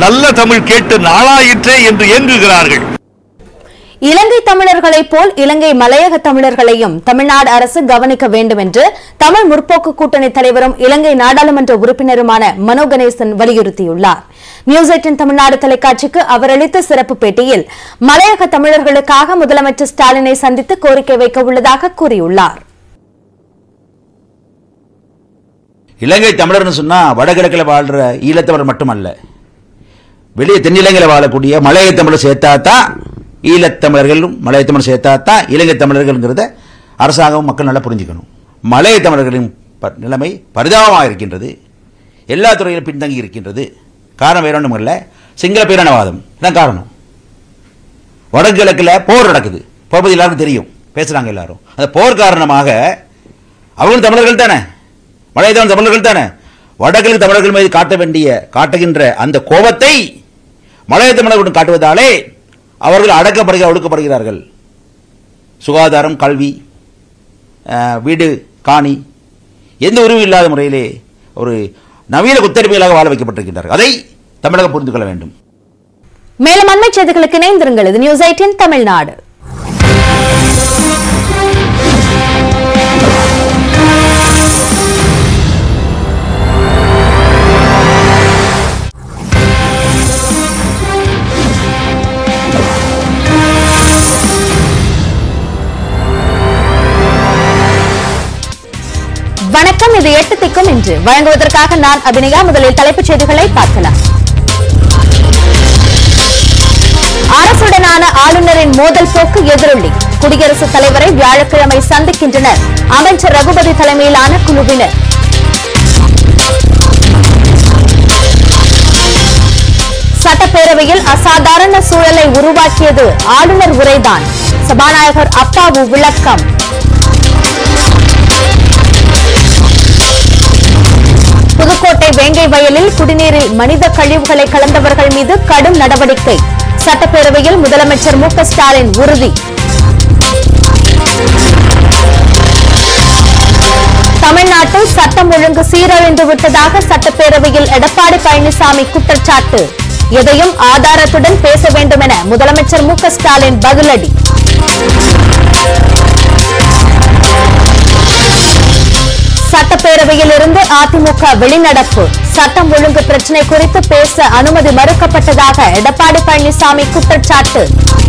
நல்ல தமிழ் கேட்டு நாளாயிற்றே என்று ஏங்குகிறார்கள் இலங்கை தமிழர்களைப் போல் இலங்கை மலையக தமிழர்களையும் தமிழ்நாடு அரசு கவனிக்க வேண்டும் என்று தமிழ் முற்போக்கு கூட்டணி தலைவரும் இலங்கை நாடாளுமன்ற உறுப்பினருமான மனோ கணேசன் வலியுறுத்தியுள்ளார் மியூசிட்டின் தமிழ்நாடு தொலைக்காட்சிக்கு அவர் அளித்த சிறப்பு பேட்டியில் மலையக தமிழர்களுக்காக முதலமைச்சர் ஸ்டாலினை சந்தித்து கோரிக்கை வைக்க உள்ளதாக கூறியுள்ளார் இலங்கை தமிழர்னு சொன்னா வடகிழக்கில் வாழ்ற ஈழத்தமிழர் மட்டுமல்ல வெளியே தென்னிலங்கையில் வாழக்கூடிய மலைய தமிழர் சேர்த்தா தான் ஈழத்தமிழர்களும் மலைய தமிழர் சேர்த்தா தான் இலங்கை தமிழர்கள்ங்கிறத அரசாங்கம் மக்கள் நல்லா புரிஞ்சுக்கணும் மலைய தமிழர்களின் ப- நிலைமை பரிதாபமாக இருக்கின்றது எல்லா துறையிலும் பின்தங்கி இருக்கின்றது காரணம் வேற ஒன்றும் இல்லை சிங்கள பேரணவாதம் இதான் காரணம் வடகிழக்கில் போர் நடக்குது போர் பத்தி எல்லாருக்கும் தெரியும் பேசுறாங்க எல்லாரும் அந்த போர் காரணமாக அவங்களும் தமிழர்கள் தானே மலையத்தமிழ் தமிழர்கள் தானே வடகிழக்கு தமிழர்கள் மீது காட்ட வேண்டிய காட்டுகின்ற அந்த கோபத்தை மலைய தமிழர்களுடன் காட்டுவதாலே அவர்கள் அடக்கப்படுகிற ஒடுக்கப்படுகிறார்கள் சுகாதாரம் கல்வி அஹ், வீடு காணி எந்த உரிமையும் இல்லாத முறையிலே ஒரு நவீன குத்தடிமைகளாக வாழ வைக்கப்பட்டிருக்கின்றார்கள் அதை தமிழகம் புரிந்து கொள்ள வேண்டும் மேலும் அண்மை செய்திகளுக்கு இணைந்திருங்கள் இது நியூஸ் எயிட்டின் தமிழ்நாடு வணக்கம் இது எட்டு திக்கும் இன்று வழங்குவதற்காக நான் அபிநயா முதலில் தலைப்புச் செய்திகளை பார்க்கலாம் அரசுடனான ஆளுநரின் மோதல் போக்கு எதிரொலி குடியரசுத் தலைவரை வியாழக்கிழமை சந்திக்கின்றனர் அமைச்சர் ரகுபதி தலைமையிலான குழுவினர் சட்டப்பேரவையில் அசாதாரண சூழலை உருவாக்கியது ஆளுநர் உரைதான் சபாநாயகர் அப்பாவு விளக்கம் புதுக்கோட்டை வேங்கை வயலில் குடிநீரில் மனித கழிவுகளை கலந்தவர்கள் மீது கடும் நடவடிக்கை சட்டப்பேரவையில் முதலமைச்சர் மு க ஸ்டாலின் உறுதி தமிழ்நாட்டில் சட்டம் ஒழுங்கு சீரழிந்து விட்டதாக சட்டப்பேரவையில் எடப்பாடி பழனிசாமி குற்றச்சாட்டு எதையும் ஆதாரத்துடன் பேச வேண்டும் என முதலமைச்சர் மு க ஸ்டாலின் பதிலடி சட்டப்பேரவையில் இருந்து அதிமுக வெளிநடப்பு சட்டம் ஒழுங்கு பிரச்சினை குறித்து பேச அனுமதி மறுக்கப்பட்டதாக எடப்பாடி பழனிசாமி குற்றச்சாட்டு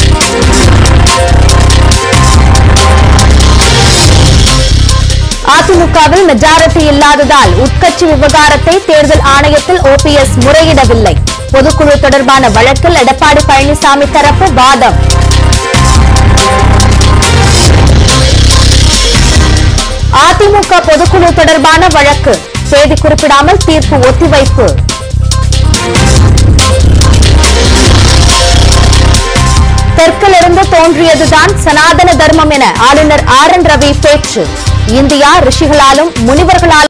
அதிமுகவில் மெஜாரிட்டி இல்லாததால் உட்கட்சி விவகாரத்தை தேர்தல் ஆணையத்தில் ஓபிஎஸ் முறையிடவில்லை பொதுக்குழு தொடர்பான வழக்கில் எடப்பாடி பழனிசாமி தரப்பு வாதம் அதிமுக பொதுக்குழு தொடர்பான வழக்கு தேதி குறிப்பிடாமல் தீர்ப்பு ஒத்திவைப்பு தெற்கிலிருந்து தோன்றியதுதான் சனாதன தர்மம் என ஆளுநர் ஆர் என் ரவி பேச்சு இந்தியா ரிஷிகளாலும் முனிவர்களாலும்